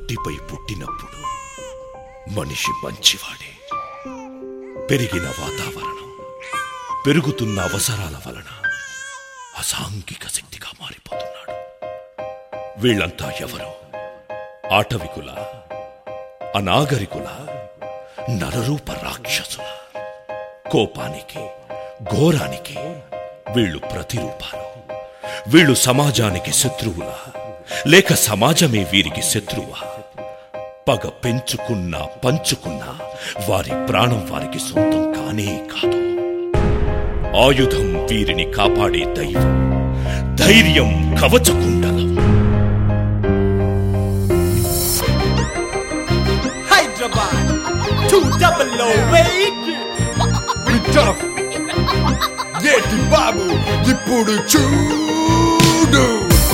మట్టిపై పుట్టినప్పుడు మనిషి మంచివాడే పెరిగిన వాతావరణం పెరుగుతున్న అవసరాల వలన అసాంఘిక శక్తిగా మారిపోతున్నాడు వీళ్ళంతా ఎవరు ఆటవికుల అనాగరికుల నరరూప రాక్షసుల కోపానికి ఘోరానికి వీళ్ళు ప్రతిరూపాలు వీళ్ళు సమాజానికి శత్రువులా లేక సమాజమే వీరికి శత్రువా పగ పెంచుకున్నా పంచుకున్నా వారి ప్రాణం వారికి సొంతం కానే కాదు ఆయుధం వీరిని కాపాడే దైవం ధైర్యం కవచకుండలం హైదరాబాద్ టూ డబల్ ఓ వెయిట్ టఫ్ ఏటి బాబు ఇప్పుడు చూడు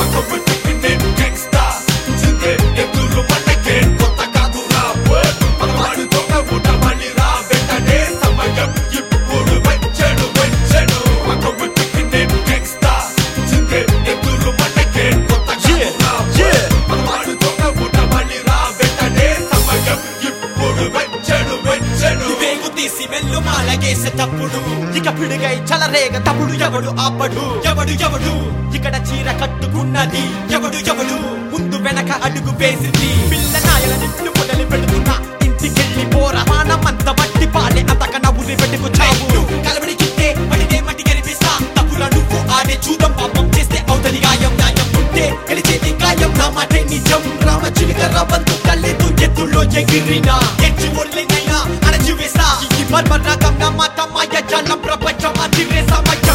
వేగు తీసి వెళ్ళు మాలగేసేటప్పుడు ఇక పిడుగై చలరేగ తప్పుడు ఎవడు ఆపడు ఎవడు ఎవడు ఇక్కడ చీర కట్టుకున్నది ఎవడు ఎవడు ముందు వెనక అడుగు వేసింది పిల్ల నాయల నిన్ను మొదలు పెడుతున్నా ఇంటికెళ్ళి పోరా మానమంత మట్టి పాలే అంతక నవ్వుని పెట్టుకు చావు కలబడి గిట్టే పడితే మట్టి కనిపిస్తా తప్పుల నువ్వు ఆడే చూద్దాం పాపం చేస్తే అవుతది గాయం న్యాయం ఉంటే గెలిచేది గాయం నా మాటే నిజం రామ చిలుక రవంతు కళ్ళెదు ఎత్తుల్లో ఎగిరినా ఎచ్చి ఒళ్ళైనా అణచివేసా ఈ బర్బరకం నా మాట మాయ జనం ప్రపంచం అతిరే సమయం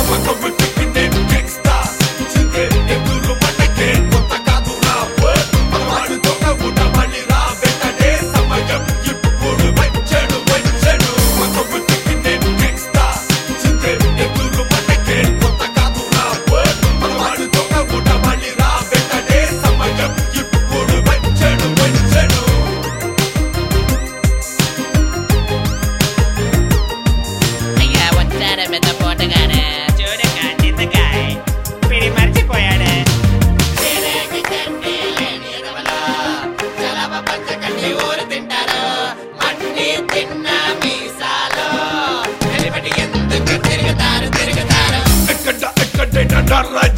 అయ్యా వచ్చాడు పెద్ద పోటగాడు చూడక చింతకాయ పిడి మర్చిపోయాడు ఎక్కడ ఎక్కడైనా నా రాజ్యం